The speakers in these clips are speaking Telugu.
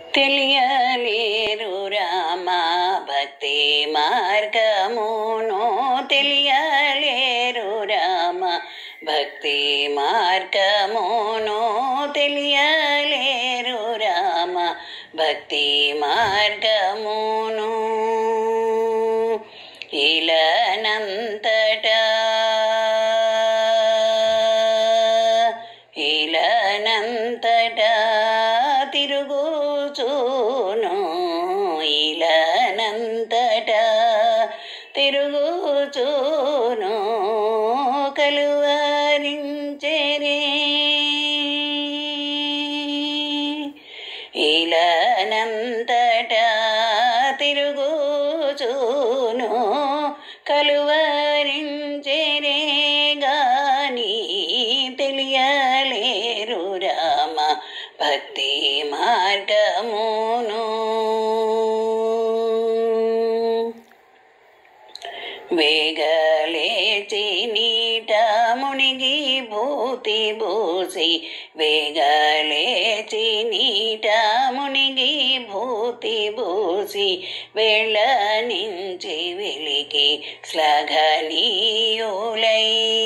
తెలియలేరు రామ భక్తి మార్గమును తెలియలేరు రామ భక్తి మార్గమును తెలియలేరు రామ భక్తి మార్గమును ఇలనంతటా ఇలనంతటా తిరుగుచూను ఇలనంతటా తిరుగుచూను కలువరించెరే ఇలనంతటా తిరుగుచూను కలువరించెరే గాని తెలియలేరు రామ భక్తి మార్గమును వేగలేచి నీట మునిగి భూతి భూసి వేగలేచి నీట మునిగి భూతి భూసి వెళ్ళ నుంచి వెలికి శ్లఘనీయులై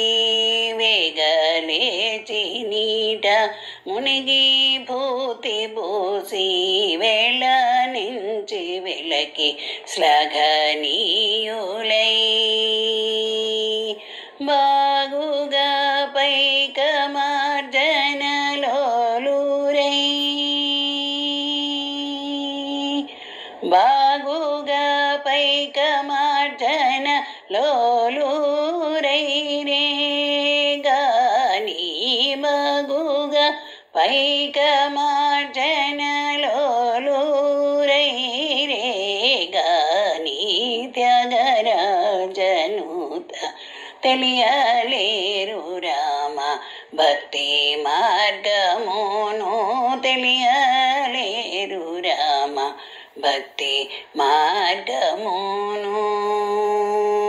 వేగలేచి నీట మునిగి భూతి భూసి వెళ్ళ నుంచి వెలకి శ్లఘనీయులై బాగుగా పైకమార్జనలోలురై బాగుగా పైకమార్జన లోలురై రే గాని బాగుగా పైకమార్జన లోలురై రే గాని త్యాగరాజనుత తెలియలేరు రామ భక్తి మార్గమును తెలియలేరు రామ భక్తి మార్గమును